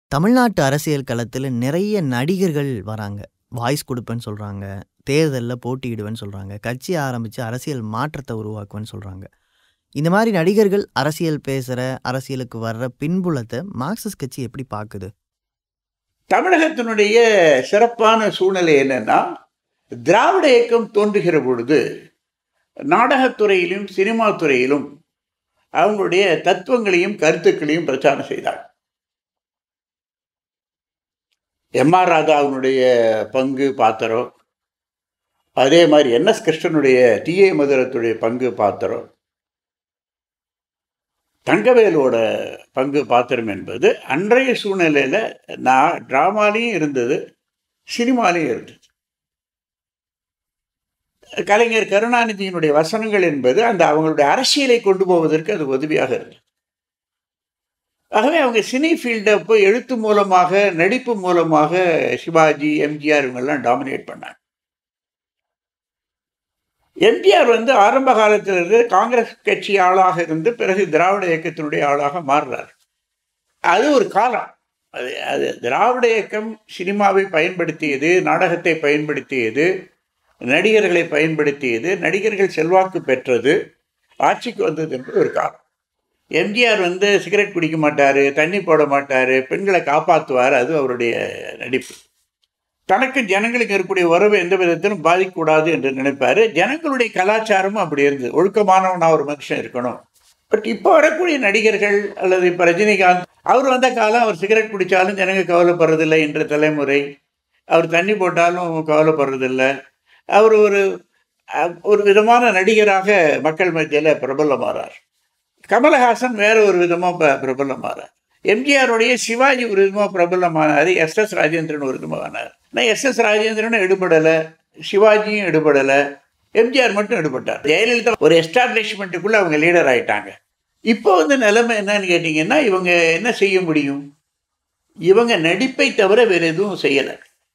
தமிழ்நாட்டு அரசியல் களத்தில் நிறைய நடிகர்கள் வராங்க வாய்ஸ் கொடுப்பேன்னு சொல்கிறாங்க தேர்தலில் போட்டியிடுவேன்னு சொல்கிறாங்க கட்சி ஆரம்பித்து அரசியல் மாற்றத்தை உருவாக்குவேன்னு சொல்கிறாங்க இந்த மாதிரி நடிகர்கள் அரசியல் பேசுகிற அரசியலுக்கு வர்ற பின்புலத்தை மார்க்சிஸ்ட் கட்சி எப்படி பார்க்குது தமிழகத்தினுடைய சிறப்பான சூழ்நிலை என்னன்னா திராவிட இயக்கம் தோன்றுகிற பொழுது நாடகத்துறையிலும் சினிமா துறையிலும் அவங்களுடைய தத்துவங்களையும் கருத்துக்களையும் பிரச்சாரம் செய்தார் எம் ஆர் ராதாவினுடைய பங்கு பாத்திரம் அதே மாதிரி என் எஸ் கிருஷ்ணனுடைய டி ஏ மதுரத்துடைய பங்கு பாத்திரம் தங்கவேலோட பங்கு பாத்திரம் என்பது அன்றைய சூழ்நிலையில் நான் ட்ராமாலையும் இருந்தது சினிமாலையும் இருந்தது கலைஞர் கருணாநிதியினுடைய வசனங்கள் என்பது அந்த அவங்களுடைய அரசியலை கொண்டு போவதற்கு அது உதவியாக இருந்தது ஆகவே அவங்க சினி ஃபீல்டை போய் எழுத்து மூலமாக நடிப்பு மூலமாக சிவாஜி எம்ஜிஆர் இவங்கெல்லாம் டாமினேட் பண்ணாங்க எம்ஜிஆர் வந்து ஆரம்ப காலத்திலிருந்து காங்கிரஸ் கட்சி ஆளாக இருந்து பிறகு திராவிட இயக்கத்தினுடைய ஆளாக மாறுறார் அது ஒரு காலம் அது அது திராவிட இயக்கம் சினிமாவை பயன்படுத்தியது நாடகத்தை பயன்படுத்தியது நடிகர்களை பயன்படுத்தியது நடிகர்கள் செல்வாக்கு பெற்றது ஆட்சிக்கு வந்தது என்பது ஒரு காலம் எம்ஜிஆர் வந்து சிகரெட் குடிக்க மாட்டார் தண்ணி போட மாட்டார் பெண்களை காப்பாற்றுவார் அது அவருடைய நடிப்பு தனக்கு ஜனங்களுக்கு இருக்கக்கூடிய உறவு எந்த விதத்திலும் பாதிக்கக்கூடாது என்று நினைப்பார் ஜனங்களுடைய கலாச்சாரமும் அப்படி இருந்தது ஒழுக்கமானவனா ஒரு மனுஷன் இருக்கணும் பட் இப்போ வரக்கூடிய நடிகர்கள் அல்லது இப்போ ரஜினிகாந்த் அவர் வந்த காலம் அவர் சிகரெட் குடித்தாலும் ஜனங்க கவலைப்படுறதில்லை என்ற தலைமுறை அவர் தண்ணி போட்டாலும் கவலைப்படுறதில்லை அவர் ஒரு ஒரு விதமான நடிகராக மக்கள் மத்தியில் பிரபலமாறார் கமலஹாசன் வேற ஒரு விதமாக பிரபலமாறார் எம்ஜிஆருடைய சிவாஜி ஒரு விதமாக பிரபலமானார் எஸ் எஸ் ராஜேந்திரன் ஒரு விதமானார் நான் எஸ் எஸ் ராஜேந்திரனும் எடுபடலை சிவாஜியும் எடுபடலை எம்ஜிஆர் மட்டும் எடுபட்டார் ஜெயலலிதா ஒரு எஸ்டாப்ளிஷ்மெண்ட்டுக்குள்ளே அவங்க லீடர் ஆயிட்டாங்க இப்போ வந்து நிலைமை என்னன்னு கேட்டிங்கன்னா இவங்க என்ன செய்ய முடியும் இவங்க நடிப்பை தவிர வேறு எதுவும் செய்யலை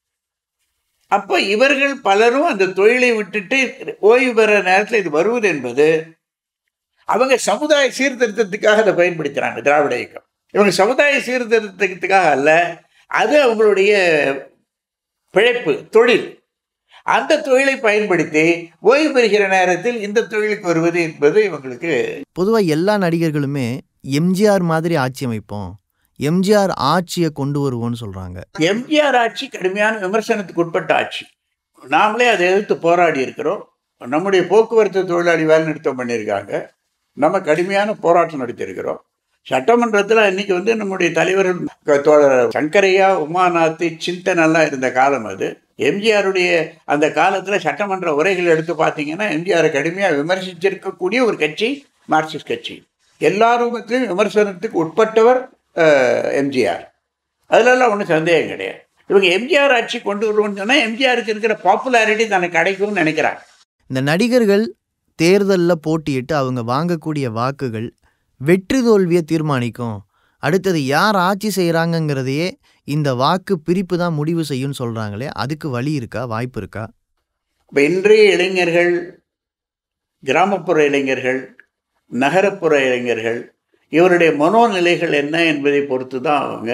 அப்போ இவர்கள் பலரும் அந்த தொழிலை விட்டுட்டு ஓய்வு பெற நேரத்தில் இது வருவது என்பது அவங்க சமுதாய சீர்திருத்தத்துக்காக அதை பயன்படுத்துகிறாங்க திராவிட இயக்கம் இவங்க சமுதாய சீர்திருத்தத்துக்காக அல்ல அது அவங்களுடைய பிழைப்பு தொழில் அந்த தொழிலை பயன்படுத்தி ஓய்வு பெறுகிற நேரத்தில் இந்த தொழிலுக்கு வருவது என்பது இவங்களுக்கு பொதுவாக எல்லா நடிகர்களுமே எம்ஜிஆர் மாதிரி ஆட்சி அமைப்போம் எம்ஜிஆர் ஆட்சியை கொண்டு வருவோம்னு சொல்கிறாங்க எம்ஜிஆர் ஆட்சி கடுமையான விமர்சனத்துக்கு உட்பட்ட ஆட்சி நாமளே அதை எதிர்த்து போராடி இருக்கிறோம் நம்முடைய போக்குவரத்து தொழிலாளி வேலை நிறுத்தம் பண்ணியிருக்காங்க நம்ம கடுமையான போராட்டம் நடத்தியிருக்கிறோம் சட்டமன்றத்தில் இன்னைக்கு வந்து நம்முடைய தலைவர்கள் தோழர் சங்கரையா உமாநாத் சிந்தன் எல்லாம் இருந்த காலம் அது எம்ஜிஆருடைய அந்த காலத்தில் சட்டமன்ற உரைகள் எடுத்து பார்த்தீங்கன்னா எம்ஜிஆரை கடுமையாக விமர்சிச்சிருக்கக்கூடிய ஒரு கட்சி மார்க்சிஸ்ட் கட்சி எல்லாருமத்திலையும் விமர்சனத்துக்கு உட்பட்டவர் எம்ஜிஆர் அதிலெல்லாம் ஒன்றும் சந்தேகம் கிடையாது இவங்க எம்ஜிஆர் ஆட்சி கொண்டு வருவோம்னு சொன்னால் எம்ஜிஆருக்கு இருக்கிற பாப்புலாரிட்டி தனக்கு கிடைக்கும்னு நினைக்கிறாங்க இந்த நடிகர்கள் தேர்தலில் போட்டியிட்டு அவங்க வாங்கக்கூடிய வாக்குகள் வெற்றி தோல்வியை தீர்மானிக்கும் அடுத்தது யார் ஆட்சி செய்கிறாங்கங்கிறதையே இந்த வாக்கு பிரிப்பு தான் முடிவு செய்யும்னு சொல்கிறாங்களே அதுக்கு வழி இருக்கா வாய்ப்பு இருக்கா இப்போ இன்றைய இளைஞர்கள் கிராமப்புற இளைஞர்கள் நகரப்புற இளைஞர்கள் இவருடைய மனோநிலைகள் என்ன என்பதை பொறுத்து தான் அவங்க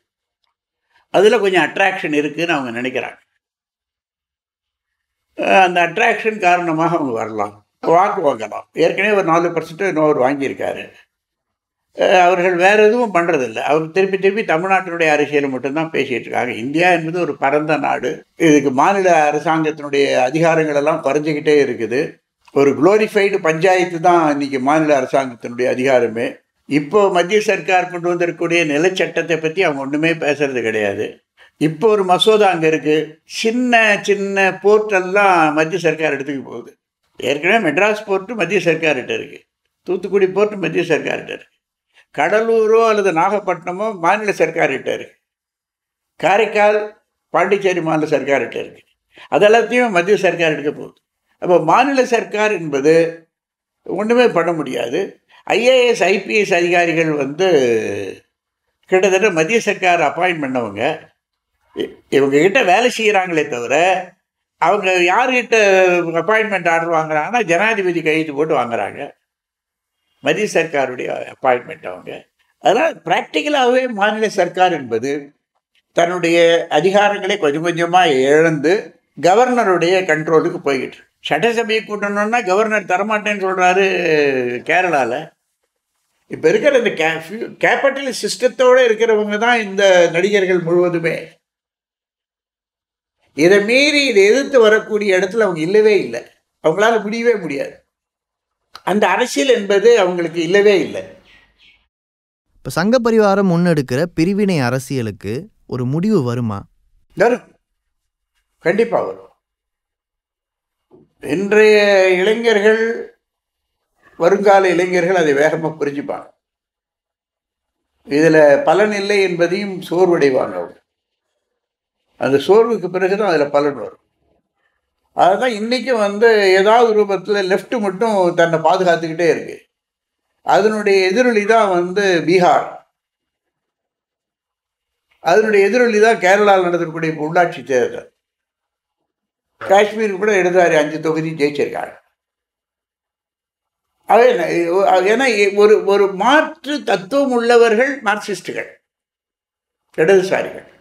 அதில் கொஞ்சம் அட்ராக்ஷன் இருக்குதுன்னு அவங்க நினைக்கிறாங்க அந்த அட்ராக்ஷன் காரணமாக அவங்க வரலாம் வாக்கு வாங்கலாம் ஏற்கனவே ஒரு நாலு பர்சன்ட் இன்னொரு வாங்கியிருக்காரு அவர்கள் வேறு எதுவும் பண்ணுறதில்ல அவர் திருப்பி திருப்பி தமிழ்நாட்டினுடைய அரசியலை மட்டும்தான் பேசிகிட்டு இருக்காங்க இந்தியா என்பது ஒரு பரந்த நாடு இதுக்கு மாநில அரசாங்கத்தினுடைய அதிகாரங்கள் எல்லாம் குறைஞ்சிக்கிட்டே இருக்குது ஒரு குளோரிஃபைடு பஞ்சாயத்து தான் இன்னைக்கு மாநில அரசாங்கத்தினுடைய அதிகாரமே இப்போ மத்திய சர்க்கார் கொண்டு வந்திருக்கக்கூடிய நிலச்சட்டத்தை பற்றி அவங்க ஒன்றுமே பேசுறது கிடையாது இப்போ ஒரு மசோதா அங்கே இருக்குது சின்ன சின்ன போர்ட்டெல்லாம் மத்திய சர்க்கார் எடுத்துக்க போகுது ஏற்கனவே மெட்ராஸ் போர்ட்டு மத்திய சர்க்கார்கிட்ட இருக்குது தூத்துக்குடி போர்ட்டு மத்திய சர்க்கார்கிட்ட இருக்குது கடலூரோ அல்லது நாகப்பட்டினமோ மாநில சர்க்கார்கிட்ட இருக்குது காரைக்கால் பாண்டிச்சேரி மாநில சர்க்கார்கிட்ட இருக்குது அதெல்லாத்தையும் மத்திய சர்க்கார் எடுக்க போகுது அப்போ மாநில சர்க்கார் என்பது ஒன்றுமே பண்ண முடியாது ஐஏஎஸ் ஐபிஎஸ் அதிகாரிகள் வந்து கிட்டத்தட்ட மத்திய சர்க்கார் அப்பாயின்ட் பண்ணவங்க இவங்க கிட்ட வேலை செய்கிறாங்களே தவிர அவங்க யார்கிட்ட அப்பாயின்மெண்ட் ஆர்டர் வாங்குறாங்கன்னா ஜனாதிபதி கையெழுத்து போட்டு வாங்குறாங்க மத்திய சர்க்காருடைய அப்பாயின்மெண்ட் அவங்க அதனால் ப்ராக்டிக்கலாகவே மாநில சர்க்கார் என்பது தன்னுடைய அதிகாரங்களை கொஞ்சம் கொஞ்சமாக இழந்து கவர்னருடைய கண்ட்ரோலுக்கு போய்கிட்டு இருக்கு. சட்டசபையை கூட்டணும்னா கவர்னர் தரமாட்டேன்னு சொல்கிறாரு கேரளாவில் இப்போ இருக்கிற இந்த கே கேபிட்டல் சிஸ்டத்தோடு இருக்கிறவங்க தான் இந்த நடிகர்கள் முழுவதுமே இதை மீறி இதை எதிர்த்து வரக்கூடிய இடத்துல அவங்க இல்லவே இல்லை அவங்களால முடியவே முடியாது அந்த அரசியல் என்பது அவங்களுக்கு இல்லவே இல்லை இப்போ சங்க பரிவாரம் முன்னெடுக்கிற பிரிவினை அரசியலுக்கு ஒரு முடிவு வருமா வரும் கண்டிப்பாக வரும் இன்றைய இளைஞர்கள் வருங்கால இளைஞர்கள் அதை வேகமாக புரிஞ்சுப்பாங்க இதில் பலன் இல்லை என்பதையும் சோர்வடைவாங்க அவங்க அந்த சோர்வுக்கு பிறகு தான் அதில் பலன் வரும் அதுதான் இன்றைக்கும் வந்து ஏதாவது ரூபத்தில் லெஃப்ட் மட்டும் தன்னை பாதுகாத்துக்கிட்டே இருக்கு அதனுடைய எதிரொலி தான் வந்து பீகார் அதனுடைய எதிரொலி தான் கேரளாவில் நடந்திருக்கக்கூடிய இப்ப உள்ளாட்சி தேர்தல் காஷ்மீர் கூட இடதுசாரி அஞ்சு தொகுதி ஜெயிச்சிருக்காங்க அது என்ன, இது- ஏன்னா ஒரு ஒரு மாற்று தத்துவம் உள்ளவர்கள் மார்க்சிஸ்டுகள் இடதுசாரிகள்